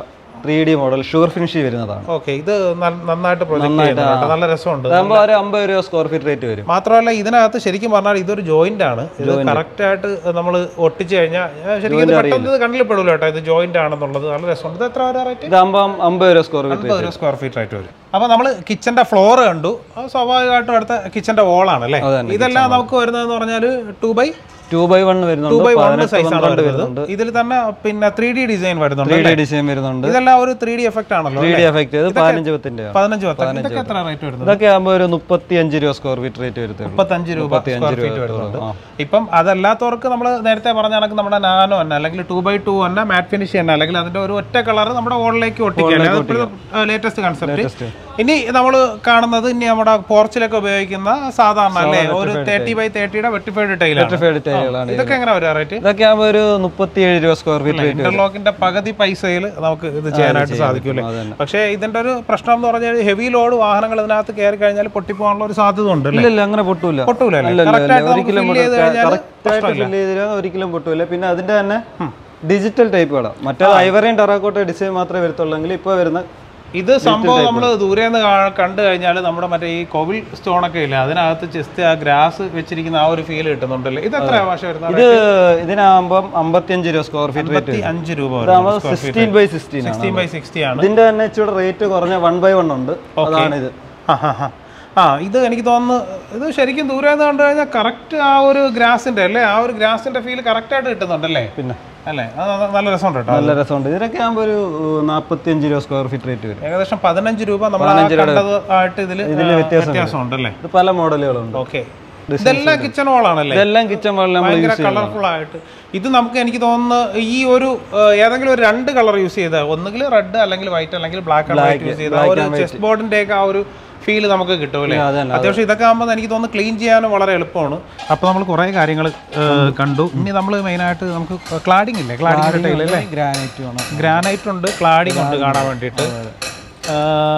three D model sugar finish വരുന്നതാണ് ഓക്കെ ഇത് ന- നന്നായിട്ട് പ്രൊജക്ട് ചെയ്യുന്നുണ്ട് കേട്ടോ. നല്ല രസമുണ്ട് അതാകുമ്പോൾ ഒരു അമ്പത് രൂപ സ്ക്വയർ ഫീറ്റ് റേറ്റ് വരും മാത്രമല്ല ഇതിനകത്ത് ശരിക്കും പറഞ്ഞാൽ ഇതൊരു ജോയിന്റ് ആണ് ഇത് കറക്റ്റ് ആയിട്ട് നമ്മൾ ഒട്ടിച്ചു കഴിഞ്ഞാൽ ശരിക്കും ഇത് പെട്ടെന്ന് ഇത് കണ്ണിൽ പെടില്ല കേട്ടോ ഇത് ജോയിന്റ് ആണെന്നുള്ളത് നല്ല രസമുണ്ട് ഇത് എത്ര വരെ റേറ്റ് ഇതാകുമ്പോൾ അമ്പത് രൂപ സ്ക്വയർ ഫീറ്റ് അമ്പത് രൂപ സ്ക്വയർ ഫീറ്റ് ആയിട്ട് വരും അപ്പോൾ നമ്മൾ കിച്ചന്റെ ഫ്ലോർ കണ്ടു അത് സ്വാഭാവികമായിട്ടും അടുത്ത കിച്ചന്റെ ആണ് അല്ലേ ഇതെല്ലാം നമുക്ക് വരുന്നതെന്ന് പറഞ്ഞാൽ two by two by one two വരുന്നുണ്ട് ബൈ വൺ പതിനെട്ട് സൈസ് ആണ് പന്ത്രണ്ട് വരുന്നത് ഇതിൽ തന്നെ പിന്നെ ത്രീ ഡി ഡിസൈൻ വരുന്നുണ്ട് ത്രീ ഡി ഡിസൈൻ വരുന്നുണ്ട് ഇതെല്ലാം ഒരു ത്രീ ഡി എഫക്റ്റ് ആണല്ലോ ത്രീ ഡി എഫക്ട് ചെയ്ത് പതിനഞ്ച് പത്തിന്റെ പതിനഞ്ച് പത്ത് ഇതൊക്കെ എത്ര റേറ്റ് വരുന്നത് ഇതൊക്കെ ആകുമ്പോൾ ഒരു മുപ്പത്തി അഞ്ച് രൂപ സ്ക്വയർ ഫീറ്റ് റേറ്റ് വരുത്തുള്ളൂ മുപ്പത്തഞ്ച് രൂപ സ്ക്വയർ ഫീറ്റ് വരുന്നുണ്ട് ആ. ഇപ്പം അതല്ലാത്തവർക്ക് നമ്മൾ നേരത്തെ പറഞ്ഞ കണക്ക് നമ്മുടെ നാനോ തന്നെ അല്ലെങ്കിൽ ടൂ ബൈ ടൂ തന്നെ മാറ്റ് ഫിനിഷ് തന്നെ അല്ലെങ്കിൽ അതിന്റെ ഒരു ഒറ്റ കളർ നമ്മുടെ ഓളിലേക്ക് ഒട്ടിക്കുക ലേറ്റസ്റ്റ് കൺസെപ്റ്റ് ഇനി നമ്മൾ കാണുന്നത് ഇനി നമ്മുടെ പോർച്ചിലൊക്കെ ഉപയോഗിക്കുന്ന സാധാരണ അല്ലേ ഒരു തേർട്ടി ബൈ തേർട്ടിയുടെ വെട്ടിഫൈഡ് ടൈലാണ് ഫൈഡ് ടൈലുകളാണ് ഇതൊക്കെ എങ്ങനെ വരും റേറ്റ് ഇതൊക്കെ ആകുമ്പോൾ ഒരു മുപ്പത്തിയേഴ് രൂപ സ്ക്വയർ ഫീറ്റ് റേറ്റ് ഇന്റർലോക്കിന്റെ പകുതി പൈസയിൽ നമുക്ക് ഇത് ചെയ്യാനായിട്ട് സാധിക്കൂലേ അതന്നെ. പക്ഷേ ഇതിന്റെ ഒരു പ്രശ്നം എന്ന് പറഞ്ഞാൽ ഹെവി ലോഡ് വാഹനങ്ങൾ ഇതിനകത്ത് കയറി കഴിഞ്ഞാൽ പൊട്ടിപ്പോകാനുള്ള ഒരു സാധ്യത ഉണ്ട് അല്ലേ ഇല്ല ഇല്ല അങ്ങനെ പൊട്ടൂല പൊട്ടൂല അല്ല, അല്ല, കറക്റ്റ് അല്ല, ആയിട്ട് നമുക്ക് ഒരിക്കലും fill ചെയ്ത് കഴിഞ്ഞാൽ കറക്റ്റായിട്ട് ഫില്ല് ചെയ്തിരുന്ന ഒരിക്കലും പൊട്ടൂല പിന്നെ അതിന്റെ തന്നെ ഡിജിറ്റൽ ടൈപ്പ് കട മറ്റേ ഐവറിയും ടെറാക്കോട്ട ഡിസൈൻ മാത്രമേ വരത്തുള്ളെങ്കിൽ ഇപ്പോൾ വരുന്ന ഇത് സംഭവം നമ്മൾ ദൂരെ നിന്ന് കണ്ടു കഴിഞ്ഞാൽ നമ്മുടെ മറ്റേ ഈ കോവിൽ സ്റ്റോൺ ഒക്കെ ഇല്ല അതിനകത്ത് ജസ്റ്റ് ആ ഗ്രാസ് വെച്ചിരിക്കുന്ന ആ ഒരു ഫീൽ കിട്ടുന്നുണ്ടല്ലേ ഇത് എത്ര ഭാഷ വരുന്നത് ഇത് ഇതിനാകുമ്പം അമ്പത്തിയഞ്ച് രൂപ സ്ക്വയർ ഫീറ്റ് റേറ്റ് അമ്പത്തി അഞ്ച് രൂപ ഇതാകുമ്പോൾ സിക്സ്റ്റീൻ ബൈ സിക്സ്റ്റീൻ ആണ് സിക്സ്റ്റീൻ ബൈ സിക്സ്റ്റി ആണ് ഇതിന്റെ തന്നെ ഇച്ചിരി റേറ്റ് കുറഞ്ഞ വൺ ബൈ വൺ ഉണ്ട് അതാണ് ഇത് ആ, ആ, ആ. ആ ഇത് എനിക്ക് തോന്നുന്നു ഇത് ശരിക്കും ദൂരെ നിന്ന് കണ്ടു കഴിഞ്ഞാൽ കറക്റ്റ് ആ ഒരു ഗ്രാസിന്റെ അല്ലേ ആ ഒരു ഗ്രാസിന്റെ ഫീൽ കറക്റ്റ് ആയിട്ട് കിട്ടുന്നുണ്ടല്ലേ പിന്നെ അല്ലേ അത് നല്ല രസമുണ്ട് കേട്ടോ നല്ല രസമുണ്ട് ഇതിനൊക്കെ ആകുമ്പോൾ ഒരു നാൽപ്പത്തിയഞ്ച് രൂപ സ്ക്വയർ ഫീറ്റ് റേറ്റ് വരും ഏകദേശം പതിനഞ്ച് രൂപ നമ്മൾ ആ കണ്ടത് ആയിട്ട് ഇതിൽ വ്യത്യാസം ഉണ്ടല്ലേ ഇത് പല മോഡലുകളുണ്ട് ഓക്കെ ഇതെല്ലാം കിച്ചൺ ഹോളാണല്ലേ ഇതെല്ലാം കിച്ചൺ വാളിൽ നമ്മൾ ഭയങ്കര കളർഫുൾ ആയിട്ട് ഇത് നമുക്ക് എനിക്ക് തോന്നുന്നു ഈ ഒരു ആ, ഏതെങ്കിലും ഒരു രണ്ട് കളർ യൂസ് ചെയ്ത ഒന്നുകിൽ റെഡ് അല്ലെങ്കിൽ വൈറ്റ് അല്ലെങ്കിൽ ബ്ലാക്ക് ആൻഡ് വൈറ്റ് യൂസ് ചെയ്ത ആ ഒരു ചെസ് ബോർഡിന്റെ ഒക്കെ ആ ഒരു ഫീൽ നമുക്ക് കിട്ടും അല്ലേ അതന്നെ, അത്യാവശ്യം ഇതൊക്കെ ആകുമ്പോൾ എനിക്ക് തോന്നുന്നു ക്ലീൻ ചെയ്യാനും വളരെ എളുപ്പമാണ് അപ്പോൾ നമ്മൾ കുറേ കാര്യങ്ങൾ കണ്ടു ഇനി നമ്മൾ മെയിനായിട്ട് നമുക്ക് ക്ലാഡിംഗ് ഇല്ലേ ക്ലാഡിംഗ് ടൈൽ അല്ലേ ഗ്രാനൈറ്റ് വേണം ഗ്രാനൈറ്റ് ഉണ്ട് ക്ലാഡിംഗ് ഉണ്ട് കാണാൻ വേണ്ടിയിട്ട് ആ,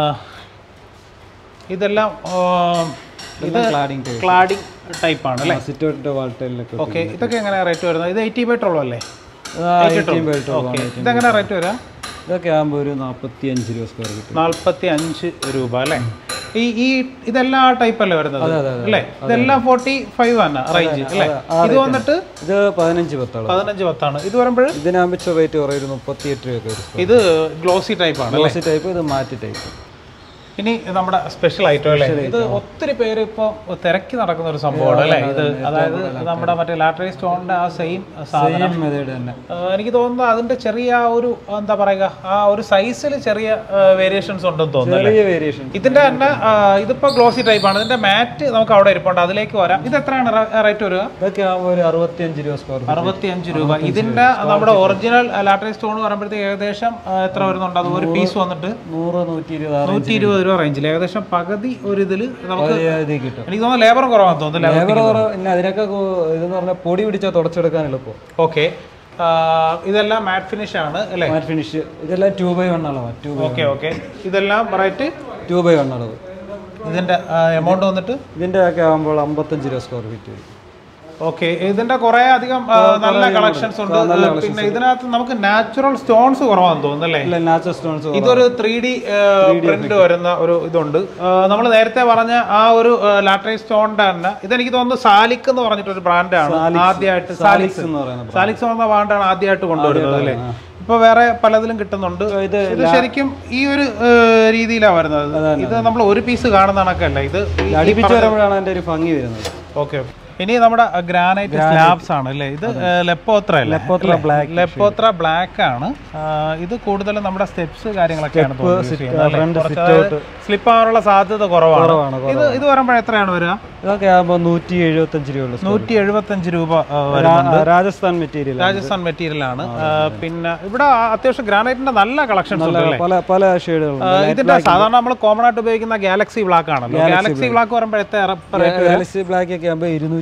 ഇതെല്ലാം ആ, ഇത് ക്ലാഡിംഗ് ക്ലാഡിംഗ് ടൈപ്പ് ആണ് അല്ലേ സിറ്റോട്ടിന്റെ വാൾട്ടലിലൊക്കെ ഓക്കെ ഇതൊക്കെ എങ്ങനെ റേറ്റ് വരുന്നത് ഇത് എയ്റ്റി ബൈ ട്വൽവ് അല്ലേ ഓക്കെ ഇതെങ്ങനെ റേറ്റ് വരാം ഇതൊക്കെ ആകുമ്പോൾ ഒരു നാൽപ്പത്തി അഞ്ച് രൂപ സ്ക്വയർ ഫീറ്റ് നാൽപ്പത്തി അഞ്ച് രൂപ അല്ലേ ഈ ഈ ഇതെല്ലാം ആ ടൈപ്പ് അല്ലേ വരുന്നത് അല്ലേ ഇതെല്ലാം ഫോർട്ടി ഫൈവ് ആണ് റേഞ്ച് അല്ലേ ഇത് വന്നിട്ട് ഇത് പതിനഞ്ച് പത്തോളം പതിനഞ്ച് പത്താണ് ഇത് വരുമ്പോൾ ഇതിനാകുമ്പോൾ റേറ്റ് കുറേ ഒരു മുപ്പത്തിയെട്ട് രൂപയൊക്കെ വരും ഇത് ഗ്ലോസി ടൈപ്പ് ആണ് ഗ്ലോസി ടൈപ്പ് ഇത് മാറ്റി ടൈപ്പ് ഇനി നമ്മുടെ സ്പെഷ്യൽ ഐറ്റം അല്ലേ ഇത് ഒത്തിരി പേര് ഇപ്പോൾ തിരക്കി നടക്കുന്ന ഒരു സംഭവമാണ് അല്ലേ ഇത് അതായത് നമ്മുടെ മറ്റേ ലാറ്ററി സ്റ്റോണിന്റെ ആ സെയിം സാധനം മെതേഡ് തന്നെ ആ, എനിക്ക് തോന്നുന്നു അതിന്റെ ചെറിയ ആ ഒരു എന്താ പറയുക ആ ഒരു സൈസിൽ ചെറിയ വേരിയേഷൻസ് ഉണ്ടെന്ന് തോന്നുന്നു അല്ലേ? ചെറിയ വേരിയേഷൻ ഇതിന്റെ തന്നെ ആ, ഇതിപ്പോ ഗ്ലോസി ടൈപ്പ് ആണ് ഇതിന്റെ മാറ്റ് നമുക്ക് അവിടെ ഇരിപ്പുണ്ട് അതിലേക്ക് വരാം ഇത് എത്രയാണ് റേറ്റ് വരിക ഇതൊക്കെ ആകുമ്പോൾ ഒരു അറുപത്തിയഞ്ച് രൂപ സ്ക്വയർ ഫീറ്റ് അറുപത്തി അഞ്ച് രൂപ ഇതിന്റെ നമ്മുടെ ഒറിജിനൽ ലാറ്ററി സ്റ്റോൺ പറയുമ്പോഴത്തേക്ക് ഏകദേശം ആ, എത്ര വരുന്നുണ്ട് അത് ഒരു പീസ് വന്നിട്ട് നൂറ് നൂറ്റി ഇരുപത് ആറ് നൂറ്റി ഇരുപത് രൂപ റേഞ്ചിൽ ഏകദേശം പകുതി ഒരു ഇതില് നമുക്ക് ഇത് കിട്ടും എനിക്ക് തോന്നുന്നു ലേബറും കുറവാന്ന് തോന്നുന്നു ലേബർ കുറവ് പിന്നെ അതിനൊക്കെ കു- ഇതെന്ന് പറഞ്ഞാൽ പൊടി പിടിച്ചാൽ തുടച്ചെടുക്കാൻ എളുപ്പം ഓക്കെ ഇതെല്ലാം മാറ്റ് ഫിനിഷ് ആണ് അല്ലേ മാറ്റ് ഫിനിഷ് ഇതെല്ലാം ടു ബൈ വൺ അളവാ ടു ബൈ ഓക്കെ ഓക്കെ ഇതെല്ലാം റേറ്റ് ടു ബൈ വൺ അളവ് ഇതിന്റെ എമൗണ്ട് വന്നിട്ട് ഇതിന്റെ ഒക്കെ ആകുമ്പോൾ അമ്പത്തഞ്ച് രൂപ സ്ക്വയർ ഫീറ്റ് വരും ഓക്കെ ഇതിന്റെ കുറെ അധികം ആ, നല്ല കളക്ഷൻസ് ഉണ്ട് പിന്നെ ഇതിനകത്ത് നമുക്ക് നാച്ചുറൽ സ്റ്റോൺസ് കുറവാന്ന് തോന്നുന്നു അല്ലേ ഇല്ല നാച്ചുറൽ സ്റ്റോൺസ് ഇതൊരു ത്രീ ഡി പ്രിന്റ് വരുന്ന ഒരു ഇതുണ്ട് നമ്മൾ നേരത്തെ പറഞ്ഞ ആ ഒരു ലാട്രൈ സ്റ്റോണിന്റെ തന്നെ ഇതെനിക്ക് തോന്നുന്നു സാലിക് എന്ന് പറഞ്ഞിട്ടൊരു ബ്രാൻഡാണ് ആദ്യമായിട്ട് സാലിക്സ് എന്ന് പറയുന്നത് സാലിക്സ് എന്ന ബ്രാൻഡാണ് ആദ്യമായിട്ട് കൊണ്ടുവരുന്നത് അല്ലേ ഇപ്പൊ വേറെ പലതിലും കിട്ടുന്നുണ്ട് ഇത് ഇത് ശരിക്കും ഈ ഒരു രീതിയിലാണ് വരുന്നത് ഇത് നമ്മൾ ഒരു പീസ് കാണുന്ന കണക്കല്ല ഇത് അടുപ്പിച്ച് വരുമ്പോഴാണ് അതിന്റെ ഒരു ഭംഗി വരുന്നത് ഓക്കെ ഇനി നമ്മുടെ ഗ്രാനൈറ്റ് സ്ലാബ്സ് ആണ് അല്ലേ ഇത് ലെപ്പോത്ര ലെപ്പോത്ര black ലെപ്പോത്ര ബ്ലാക്ക് ആണ് ആ, ഇത് കൂടുതലും നമ്മുടെ സ്റ്റെപ്സ് കാര്യങ്ങളൊക്കെയാണ് front sit out. സ്ലിപ്പ് ആവാനുള്ള സാധ്യത കുറവാണ് കുറവാണ്, ഇത് ഇത് വരുമ്പോൾ എത്രയാണ് വരിക ഇതൊക്കെ ആകുമ്പോൾ നൂറ്റി എഴുപത്തഞ്ച് രൂപയുള്ള നൂറ്റി എഴുപത്തഞ്ച് രൂപ ആ, വരുന്നുണ്ട് രാജസ്ഥാൻ മെറ്റീരിയൽ രാജസ്ഥാൻ മെറ്റീരിയൽ ആണ് ആ, പിന്നെ ഇവിടെ അത്യാവശ്യം ഗ്രാനൈറ്റിന്റെ നല്ല കളക്ഷൻസ് ഉണ്ട് അല്ലേ പല പല ഷെയ്ഡുകളുണ്ട് ആ, ഇതിന്റെ സാധാരണ നമ്മൾ കോമൺ ആയിട്ട് ഉപയോഗിക്കുന്ന ഗാലക്സി ബ്ലാക്ക് ആണല്ലോ ഗാലക്സി ബ്ലാക്ക് വരുമ്പോഴത്തെ ഗാലക്സി ബ്ലാക്ക് ഒക്കെ ആകുമ്പോൾ ഇരുന്നൂറ്റി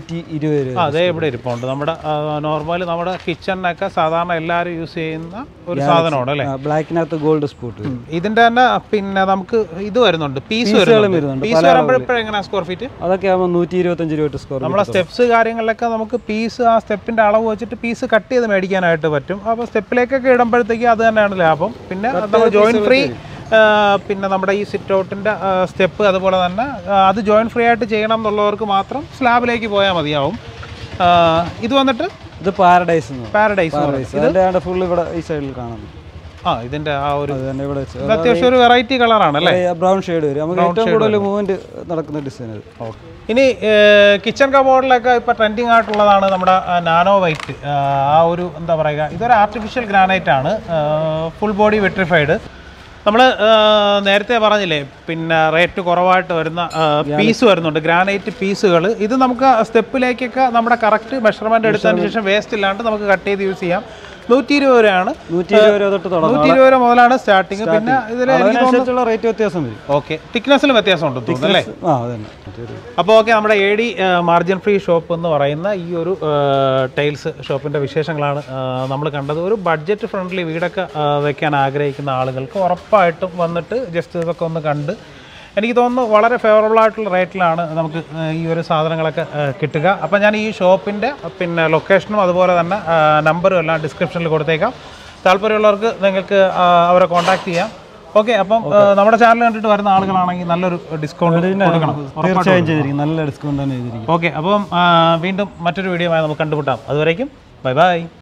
നൂറ്റി ഇരുപത് രൂപ അതേ ഇവിടെ ഇരിപ്പുണ്ട് നമ്മുടെ നോർമൽ നമ്മുടെ കിച്ചണിനൊക്കെ സാധാരണ എല്ലാവരും യൂസ് ചെയ്യുന്ന ഒരു സാധനമാണ് അല്ലേ ബ്ലാക്കിനകത്ത് ഗോൾഡ് സ്പോട്ട് വരും ഇതിന്റെ തന്നെ പിന്നെ നമുക്ക് ഇത് വരുന്നുണ്ട് പീസ് വരുന്നുണ്ട്. വരുന്നുണ്ട് പീസ് വരുമ്പോഴെപ്പോഴും എങ്ങനെയാ സ്ക്വയർ ഫീറ്റ് അതൊക്കെ ആകുമ്പോൾ നൂറ്റി ഇരുപത്തഞ്ച് രൂപ സ്കോർ നമ്മളെ സ്റ്റെപ്സ് കാര്യങ്ങളിലൊക്കെ നമുക്ക് പീസ് ആ സ്റ്റെപ്പിന്റെ അളവ് വെച്ചിട്ട് പീസ് കട്ട് ചെയ്ത് മേടിക്കാനായിട്ട് പറ്റും അപ്പോൾ സ്റ്റെപ്പിലേക്കൊക്കെ ഇടുമ്പോഴത്തേക്ക് അത് തന്നെയാണ് ലാഭം പിന്നെ നമ്മൾ ജോയിൻ ഫ്രീ പിന്നെ നമ്മുടെ ഈ സിറ്റ് ഔട്ടിൻ്റെ സ്റ്റെപ്പ് അതുപോലെ തന്നെ ആ, അത് ജോയിൻ ഫ്രീ ആയിട്ട് ചെയ്യണം എന്നുള്ളവർക്ക് മാത്രം സ്ലാബിലേക്ക് പോയാൽ മതിയാവും ആ, ഇത് വന്നിട്ട് ഇത് പാരഡൈസ് എന്ന് പറയും. പാരഡൈസ് പാരഡൈസ് അതിന്റെ ഫുൾ ഇവിടെ ഈ സൈഡിൽ കാണുന്നു ആ ഇതിന്റെ ആ ഒരു അത് തന്നെ ഇവിടെ വെച്ച് ഇത് അത്യാവശ്യം ഒരു വെറൈറ്റി കളറാണ് അല്ലേ ബ്രൗൺ ഷെയ്ഡ് വരും നമുക്ക് ഏറ്റവും കൂടുതൽ മൂവ്മെന്റ് നടക്കുന്ന ഡിസൈൻ അത് ഇനി കിച്ചൺ കബോർഡിലൊക്കെ ഇപ്പോൾ ട്രെൻഡിങ് ആയിട്ടുള്ളതാണ് നമ്മുടെ നാനോ വൈറ്റ് ആ ഒരു എന്താ പറയുക ഇതൊരു ആർട്ടിഫിഷ്യൽ ഗ്രാനൈറ്റ് ആണ് ഫുൾ ബോഡി വെട്രിഫൈഡ് നമ്മൾ നേരത്തെ പറഞ്ഞില്ലേ പിന്നെ റേറ്റ് കുറവായിട്ട് വരുന്ന പീസ് വരുന്നുണ്ട് ഗ്രാനൈറ്റ് പീസുകൾ ഇത് നമുക്ക് സ്റ്റെപ്പിലേക്കൊക്കെ നമ്മുടെ കറക്റ്റ് മെഷർമെൻറ്റ് എടുത്തതിന് ശേഷം വേസ്റ്റ് ഇല്ലാണ്ട് നമുക്ക് കട്ട് ചെയ്ത് യൂസ് ചെയ്യാം നൂറ്റി ഇരുപത് രൂപയാണ് നൂറ്റി ഇരുപത് രൂപ തൊട്ട് തുടങ്ങും നൂറ്റി ഇരുപത് രൂപ മുതലാണ് സ്റ്റാർട്ടിങ് പിന്നെ ഇതിൽ എനിക്ക് തോന്നുന്നു അതിനനുസരിച്ചുള്ള റേറ്റ് വ്യത്യാസം വരും ഓക്കെ തിക്നെസ്സിലും വ്യത്യാസം ഉണ്ട് തോന്നുന്നു അല്ലേ ആ അതന്നെ മറ്റൊരു അപ്പോൾ ഓക്കെ നമ്മുടെ A D margin free shop എന്ന് പറയുന്ന ഈ ഒരു ടൈൽസ് ഷോപ്പിൻ്റെ വിശേഷങ്ങളാണ് നമ്മൾ കണ്ടത് ഒരു ബഡ്ജറ്റ് ഫ്രണ്ട്ലി വീടൊക്കെ ആ, വെക്കാൻ ആഗ്രഹിക്കുന്ന ആളുകൾക്ക് ഉറപ്പായിട്ടും വന്നിട്ട് ജസ്റ്റ് ഇതൊക്കെ ഒന്ന് കണ്ട് എനിക്ക് തോന്നുന്നു വളരെ ഫേവറബിൾ ആയിട്ടുള്ള റേറ്റിലാണ് നമുക്ക് ആ, ഈ ഒരു സാധനങ്ങളൊക്കെ ആ, കിട്ടുക അപ്പോൾ ഞാൻ ഈ ഷോപ്പിൻ്റെ പിന്നെ ലൊക്കേഷനും അതുപോലെ തന്നെ നമ്പറും എല്ലാം ഡിസ്ക്രിപ്ഷനിൽ കൊടുത്തേക്കാം താല്പര്യമുള്ളവർക്ക് നിങ്ങൾക്ക് ആ, അവരെ കോൺടാക്ട് ചെയ്യാം ഓക്കെ അപ്പം ആ, നമ്മുടെ ചാനൽ കണ്ടിട്ട് വരുന്ന ആളുകളാണെങ്കിൽ നല്ലൊരു ഡിസ്കൗണ്ട് കൊടുക്കണം തീർച്ചയായും ചെയ്തിരിക്കും നല്ല ഡിസ്കൗണ്ട് തന്നെ ചെയ്തിരിക്കും ഓക്കെ അപ്പം ആ, വീണ്ടും മറ്റൊരു വീഡിയോ നമുക്ക് കണ്ടുമുട്ടാം അതുവരേക്കും ബൈ ബൈ